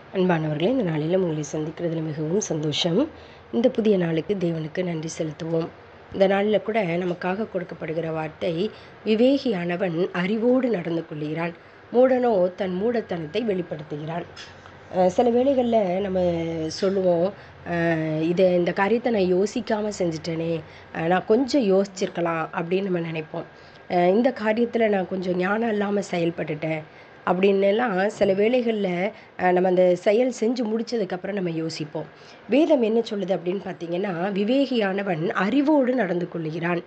அன்பானவர்களே இந்த நாளிலும் உங்களை சந்திக்கிறதுல மிகவும் சந்தோஷம் இந்த புதிய நாளுக்கு தேவனுக்கு நன்றி செலுத்துவோம் இந்த நாளில் கூட நமக்காக கொடுக்கப்படுகிற வார்த்தை விவேகியானவன் அறிவோடு நடந்து கொள்கிறான் மூடனோ தன் மூடத்தனத்தை வெளிப்படுத்துகிறான் அஹ் சில வேளைகளில் நம்ம சொல்லுவோம் அஹ் இதை இந்த காரியத்தை நான் யோசிக்காமல் செஞ்சிட்டேனே அஹ் நான் கொஞ்சம் யோசிச்சிருக்கலாம் அப்படின்னு நம்ம நினைப்போம் அஹ் இந்த காரியத்தில் நான் கொஞ்சம் ஞானம் இல்லாமல் செயல்பட்டுட்டேன் அப்படின்னெல்லாம் சில வேளைகளில் அஹ், நம்ம அந்த செயல் செஞ்சு முடிச்சதுக்கப்புறம் நம்ம யோசிப்போம் வேதம் என்ன சொல்லுது அப்படின்னு பார்த்தீங்கன்னா விவேகியானவன் அறிவோடு நடந்து கொள்கிறான்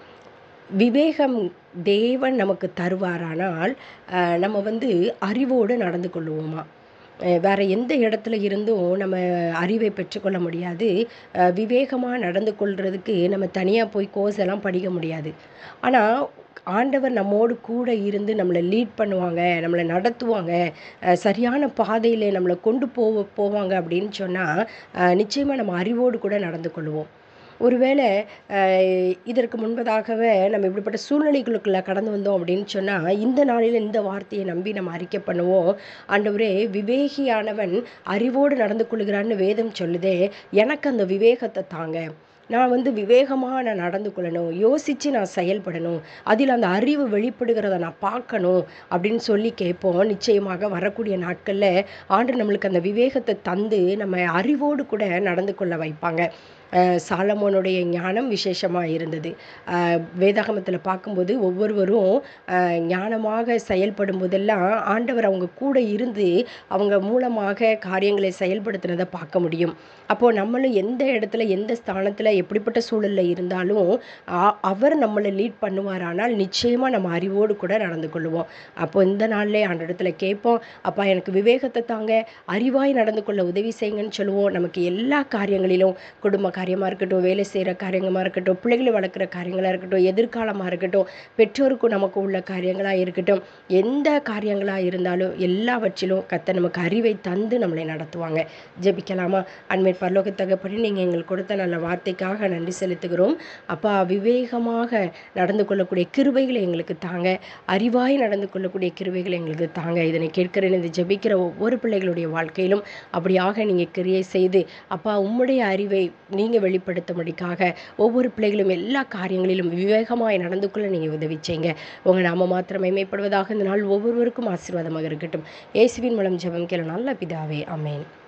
விவேகம் தேவன் நமக்கு தருவாரானால் அஹ், நம்ம வந்து அறிவோடு நடந்து கொள்ளுவோமா அஹ், வேற எந்த இடத்துல இருந்தும் நம்ம அறிவை பெற்றுக்கொள்ள முடியாது அஹ், விவேகமா நடந்து கொள்றதுக்கு நம்ம தனியாக போய் கோர்ஸ் எல்லாம் படிக்க முடியாது ஆனால் ஆண்டவர் நம்மோடு கூட இருந்து நம்மளை லீட் பண்ணுவாங்க நம்மளை நடத்துவாங்க அஹ், சரியான பாதையில் நம்மளை கொண்டு போவ போவாங்க அப்படின்னு சொன்னால் நிச்சயமாக நம்ம அறிவோடு கூட நடந்து கொள்வோம் ஒருவேளை அஹ், இதற்கு முன்பதாகவே நம்ம இப்படிப்பட்ட சூழ்நிலைகளுக்குள்ள கடந்து வந்தோம் அப்படின்னு சொன்னால் இந்த நாளில் இந்த வார்த்தையை நம்பி நம்ம அறிக்கை பண்ணுவோம் ஆண்டவரே விவேகியானவன் அறிவோடு நடந்து கொள்கிறான்னு வேதம் சொல்லுதே எனக்கு அந்த விவேகத்தை தாங்க நான் வந்து விவேகமாக நான் நடந்து கொள்ளணும் யோசித்து நான் செயல்படணும் அதில் அந்த அறிவு வெளிப்படுகிறத நான் பார்க்கணும் அப்படின்னு சொல்லி கேட்போம் நிச்சயமாக வரக்கூடிய நாட்களில் ஆண்டு நம்மளுக்கு அந்த விவேகத்தை தந்து நம்ம அறிவோடு கூட நடந்து கொள்ள வைப்பாங்க அஹ் சாலமோனுடைய ஞானம் விசேஷமாக இருந்தது அஹ் வேதாகமத்தில் பார்க்கும்போது ஒவ்வொருவரும் அஹ் ஞானமாக செயல்படும் போதெல்லாம் ஆண்டவர் அவங்க கூட இருந்து அவங்க மூலமாக காரியங்களை செயல்படுத்தினதை பார்க்க முடியும் அப்போது நம்மளும் எந்த இடத்துல எந்த ஸ்தானத்தில் எப்படிப்பட்ட சூழலில் இருந்தாலும் ஆ- அவர் நம்மளை லீட் பண்ணுவாரானால் நிச்சயமாக நம்ம அறிவோடு கூட நடந்து கொள்ளுவோம் அப்போ இந்த நாள்லே ஆண்டிடத்துல கேட்போம் அப்பா எனக்கு விவேகத்தை தாங்க அறிவாய் நடந்து கொள்ள உதவி செய்யுங்கன்னு சொல்லுவோம் நமக்கு எல்லா காரியங்களிலும் குடும்ப காரியமாக இருக்கட்டும் வேலை செய்கிற காரியமாக இருக்கட்டும் பிள்ளைகளை வளர்க்குற காரியங்களாக இருக்கட்டும் எதிர்காலமாக இருக்கட்டும் பெற்றோருக்கும் நமக்கு உள்ள காரியங்களாக இருக்கட்டும் எந்த காரியங்களாக இருந்தாலும் எல்லாவற்றிலும் கத்த நமக்கு அறிவை தந்து நம்மளை நடத்துவாங்க ஜெபிக்கலாமா அண்மை பரலோக தகப்படி நீங்கள் எங்களுக்கு கொடுத்த நல்ல வார்த்தைக்காக நன்றி செலுத்துகிறோம் அப்பா விவேகமாக நடந்து கொள்ளக்கூடிய கிருபைகளை எங்களுக்கு தாங்க அறிவாய் நடந்து கொள்ளக்கூடிய கிருபைகளை எங்களுக்கு தாங்க இதனை கேட்கிற இந்த ஜெபிக்கிற ஒவ்வொரு பிள்ளைகளுடைய வாழ்க்கையிலும் அப்படியாக நீங்கள் கிரியை செய்து அப்பா உம்முடைய அறிவை நீங்கள் வெளிப்படுத்தும்படிக்காக ஒவ்வொரு பிள்ளைகளும் எல்லா காரியங்களிலும் விவேகமாய் நடந்து கொள்ள நீங்கள் உதவி செய்யுங்க உங்கள் நாம மாத்திரம் மேம்படுவதாக இந்த நாள் ஒவ்வொருவருக்கும் ஆசீர்வாதமாக இருக்கட்டும் இயேசுவின் மூலம் ஜெபம் கேள நல்ல பிதாவே அமேன்